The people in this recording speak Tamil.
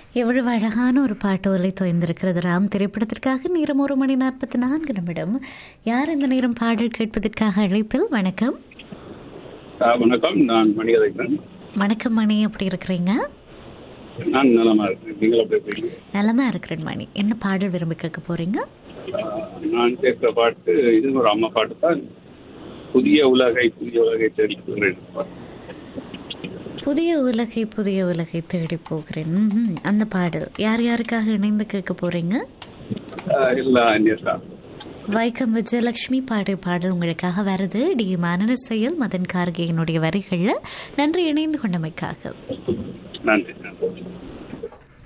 எவ்வளவு அழகான ஒரு பாட்டு ஒலை தோய்ந்திருக்கிறது ராம் திரைப்படத்திற்காக நேரம் ஒரு மணி நாற்பத்தி நான்கு நிமிடம் யார் இந்த நேரம் பாடல் கேட்பதற்காக அழைப்பில் வணக்கம் ஆ, வணக்கம் நான் மணிகதைக்கன் வணக்கம் மணி எப்படி இருக்கிறீங்க நான் நலமா இருக்கேன் நீங்கள் எப்படி இருக்கீங்க நலமா இருக்கிறேன் மணி என்ன பாடல் விரும்பி கேட்க போறீங்க ஆ, நான் கேட்கிற பாட்டு இது ஒரு அம்மா பாட்டு தான் புதிய உலகை புதிய உலகை தேடி போகிறேன் புதிய உலகை புதிய உலகை தேடி போகிறேன் ம்ஹும். அந்த பாடல் யார் யாருக்காக இணைந்து கேட்க போறீங்க ஆ, இல்ல அந்நியர்தா வைக்கம் விஜயலட்சுமி பாடிய பாடல் உங்களுக்காக வருது டி மனன செயல் மதன் கார்கேயனுடைய வரிகள்ல நன்றி இணைந்து கொண்டமைக்காக நன்றி நன்றி